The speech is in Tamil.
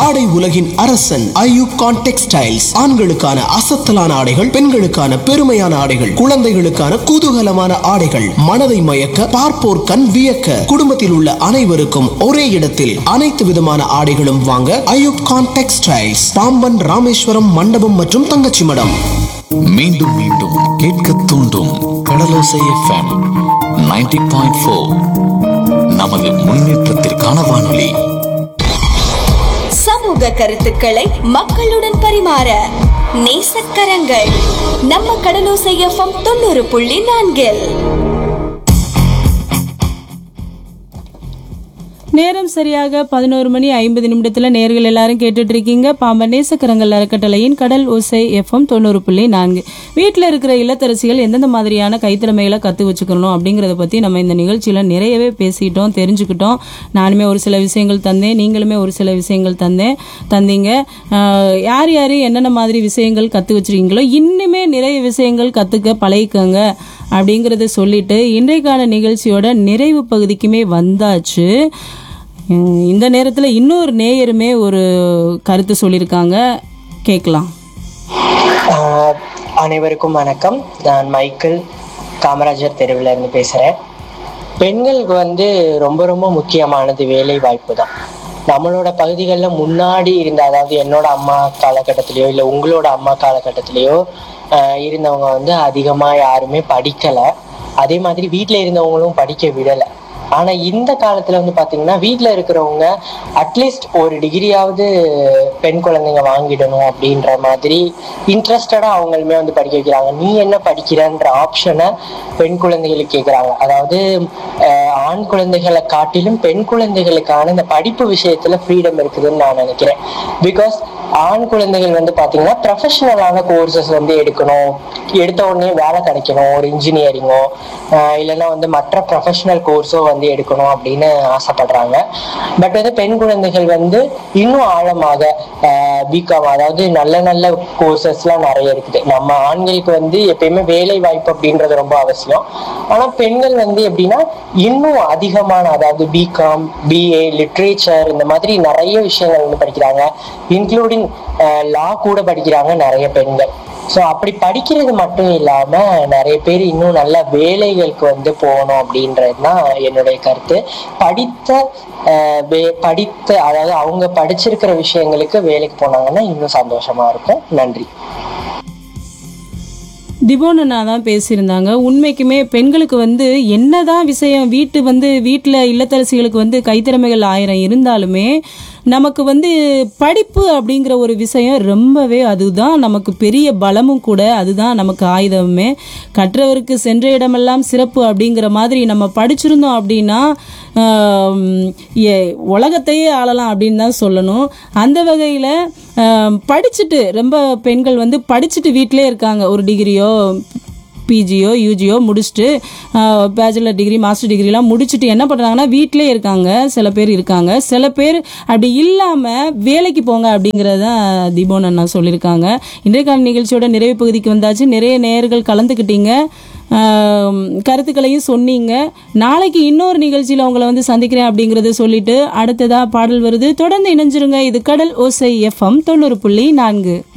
ஆடை உலகின் அரசன் ஐயூப் கான் டெக்ஸ்டைல்ஸ் ஆண்களுக்கான அசத்தலான ஆடைகள் பெண்களுக்கான பெருமையான ஆடைகள் குழந்தைகளுக்கான குதூகலமான ஆடைகள் மனதை மயக்க பார்ப்போர் கண் வியக்க குடும்பத்தில் உள்ள அனைவருக்கும் ஒரே இடத்தில் அனைத்து விதமான ஆடைகளும் வாங்க ஐயூப் கான் டெக்ஸ்டைல்ஸ் பாம்பன் ராமேஸ்வரம் மண்டபம் மற்றும் தங்கச்சி மடம் மீண்டும் மீண்டும் கேட்க தூண்டும் கடலோசை எஃப்எம் 90.4 பாயிண்ட் ஃபோர் நமது முன்னேற்றத்திற்கான வானொலி சமூக கருத்துக்களை மக்களுடன் பரிமாற நேசக்கரங்கள் நம்ம கடலோசை எஃப்எம் தொண்ணூறு புள்ளி நான்கில் நேரம் சரியாக பதினோரு மணி ஐம்பது நிமிடத்துல நேர்கள் எல்லாரும் கேட்டுட்டு இருக்கீங்க பாம்பன் நேசக்கரங்கள் அறக்கட்டளையின் கடல் ஓசை எஃப்எம் தொண்ணூறு புள்ளி நான்கு வீட்டில் இருக்கிற இல்லத்தரசிகள் எந்தெந்த மாதிரியான கைத்திறமைகளை கத்து வச்சுக்கணும் அப்படிங்கறத பத்தி நம்ம இந்த நிகழ்ச்சியில நிறையவே பேசிட்டோம் தெரிஞ்சுக்கிட்டோம் நானுமே ஒரு சில விஷயங்கள் தந்தேன் நீங்களுமே ஒரு சில விஷயங்கள் தந்தேன் தந்தீங்க ஆஹ் யார் யார் என்னென்ன மாதிரி விஷயங்கள் கத்து வச்சிருக்கீங்களோ இன்னுமே நிறைய விஷயங்கள் கத்துக்க பழகிக்கோங்க அப்படிங்கறத சொல்லிட்டு இன்றைக்கான நிகழ்ச்சியோட நிறைவு பகுதிக்குமே வந்தாச்சு உம், இந்த நேரத்தில் இன்னொரு நேயருமே ஒரு கருத்து சொல்லியிருக்காங்க கேட்கலாம் ஆஹ் அனைவருக்கும் வணக்கம் நான் மைக்கேல் காமராஜர் தெருவில் இருந்து பேசுகிறேன் பெண்களுக்கு வந்து ரொம்ப ரொம்ப முக்கியமானது வேலை வாய்ப்பு தான் நம்மளோட பகுதிகளில் முன்னாடி இருந்த அதாவது என்னோட அம்மா காலகட்டத்திலேயோ இல்லை உங்களோட அம்மா காலகட்டத்திலேயோ ஆஹ் இருந்தவங்க வந்து அதிகமாக யாருமே படிக்கலை அதே மாதிரி வீட்டில் இருந்தவங்களும் படிக்க விடலை ஆனா இந்த காலத்துல வந்து பாத்தீங்கன்னா வீட்ல இருக்கிறவங்க அட்லீஸ்ட் ஒரு டிகிரியாவது பெண் குழந்தைங்க வாங்கிடணும் அப்படின்ற மாதிரி இன்ட்ரெஸ்டடா அவங்களுமே வந்து படிக்க வைக்கிறாங்க நீ என்ன படிக்கிறன்ற ஆப்ஷனை பெண் குழந்தைகளுக்கு கேட்குறாங்க அதாவது அஹ், ஆண் குழந்தைகளை காட்டிலும் பெண் குழந்தைகளுக்கான இந்த படிப்பு விஷயத்துல ஃப்ரீடம் இருக்குதுன்னு நான் நினைக்கிறேன் பிகாஸ் ஆண் குழந்தைகள் வந்து பாத்தீங்கன்னா ப்ரொஃபஷனலான கோர்சஸ் வந்து எடுக்கணும் எடுத்த உடனே வேலை கிடைக்கணும் ஒரு இன்ஜினியரிங்கோ இல்லைன்னா வந்து மற்ற ப்ரொஃபஷனல் கோர்ஸோ வந்து எடுக்கணும் அப்படின்னு ஆசைப்படுறாங்க பட் வந்து பெண் குழந்தைகள் வந்து இன்னும் ஆழமாக பிகாம் அதாவது நல்ல நல்ல கோர்சஸ்லாம் நிறைய இருக்குது நம்ம ஆண்களுக்கு வந்து எப்பயுமே வேலை வாய்ப்பு அப்படின்றது ரொம்ப அவசியம் ஆனா பெண்கள் வந்து எப்படின்னா இன்னும் அதிகமான அதாவது பிகாம் பிஏ லிட்ரேச்சர் இந்த மாதிரி நிறைய விஷயங்கள் வந்து படிக்கிறாங்க இன்க்ளூடிங் லா கூட படிக்கிறாங்க நிறைய பெண்கள் ஸோ அப்படி படிக்கிறது மட்டும் இல்லாம நிறைய பேர் இன்னும் நல்ல வேலைகளுக்கு வந்து போகணும் அப்படின்றது தான் என்னுடைய கருத்து படித்த அஹ், வே- படித்த அதாவது அவங்க படிச்சிருக்கிற விஷயங்களுக்கு வேலைக்கு போனாங்கன்னா இன்னும் சந்தோஷமா இருக்கும் நன்றி திபோனண்ணா தான் பேசியிருந்தாங்க உண்மைக்குமே பெண்களுக்கு வந்து என்னதான் விஷயம் வீட்டு வந்து வீட்டில் இல்லத்தரசிகளுக்கு வந்து கைத்திறமைகள் ஆயிரம் இருந்தாலுமே நமக்கு வந்து படிப்பு அப்படிங்கிற ஒரு விஷயம் ரொம்பவே அதுதான் நமக்கு பெரிய பலமும் கூட அதுதான் நமக்கு ஆயுதமே கற்றவருக்கு சென்ற இடமெல்லாம் சிறப்பு அப்படிங்கிற மாதிரி நம்ம படிச்சிருந்தோம் அப்படின்னா ஆம், எ- உலகத்தையே ஆளலாம் அப்படின்னு தான் சொல்லணும் அந்த வகையில் படிச்சுட்டு ரொம்ப பெண்கள் வந்து படிச்சுட்டு வீட்டிலே இருக்காங்க ஒரு டிகிரியோ பிஜியோ யூஜியோ முடிச்சுட்டு பேச்சுலர் டிகிரி மாஸ்டர் டிகிரிலாம் முடிச்சுட்டு என்ன பண்ணுறாங்கன்னா வீட்டிலே இருக்காங்க சில பேர் இருக்காங்க சில பேர் அப்படி இல்லாமல் வேலைக்கு போங்க அப்படிங்கிறத தீபோன் அண்ணா சொல்லியிருக்காங்க இன்றைக்கான நிகழ்ச்சியோட நிறைவு பகுதிக்கு வந்தாச்சு நிறைய நேயர்கள் கலந்துக்கிட்டீங்க ஆம், கருத்துக்களையும் சொன்னீங்க நாளைக்கு இன்னொரு நிகழ்ச்சியில் உங்களை வந்து சந்திக்கிறேன் அப்படிங்கிறத சொல்லிட்டு அடுத்ததா பாடல் வருது தொடர்ந்து இணைஞ்சிருங்க இது கடல் ஓசை எஃப்எம் தொண்ணூறு புள்ளி நான்கு